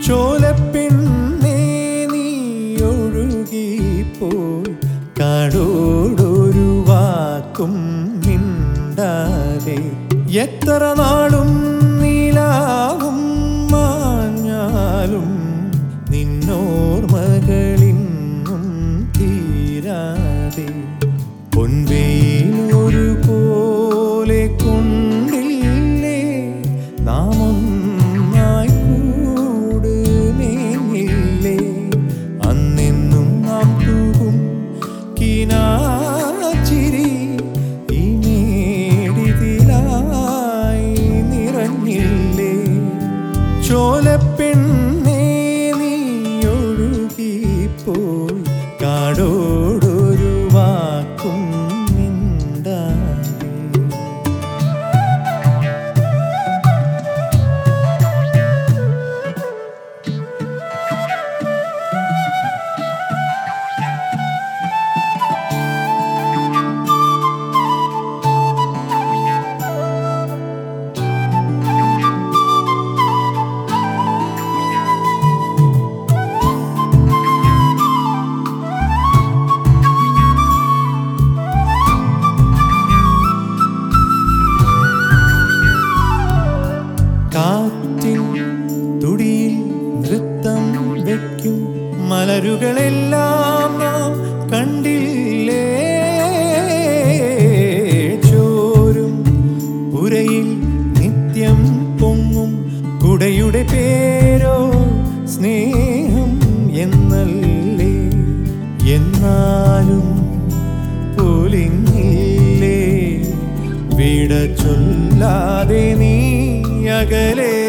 ചോലപ്പെണ്ണേ നീ ഒഴുകിപ്പോയി കാടോടൊരു വാക്കും മിണ്ടാതെ എത്ര നാളും നീലാവും മാഞ്ഞാലും നിന്നോർമകളിന്നും തീരാതെ പൊൻവെയിൽ ഒരു പോലെ കൊണ്ടില്ലേ നാം ഒന്നായി കൂടുമേങ്ങില്ലേ അന്നെന്നും നാം തൂകും കിനാച്ചിരി ഈ മേടിതിലായി നിറഞ്ഞില്ലേ ചോലപ്പെണ്ണേ നീ ഒഴുകിപ്പോയി കാടോടൊരു വാക്കും മിണ്ടാതെ കാറ്റിൻ തുടിയിൽ നൃത്തം വയ്ക്കും മലരുകളെല്ലാം നാം കണ്ടില്ലേ ചോരും പുരയിൽ നിത്യം പൊങ്ങും കുടയുടെ പേരോ സ്നേഹം എന്നല്ലേ എന്നാലും പോലിങ്ങില്ലേ വിട ചൊല്ലാതെ നീ അകലെ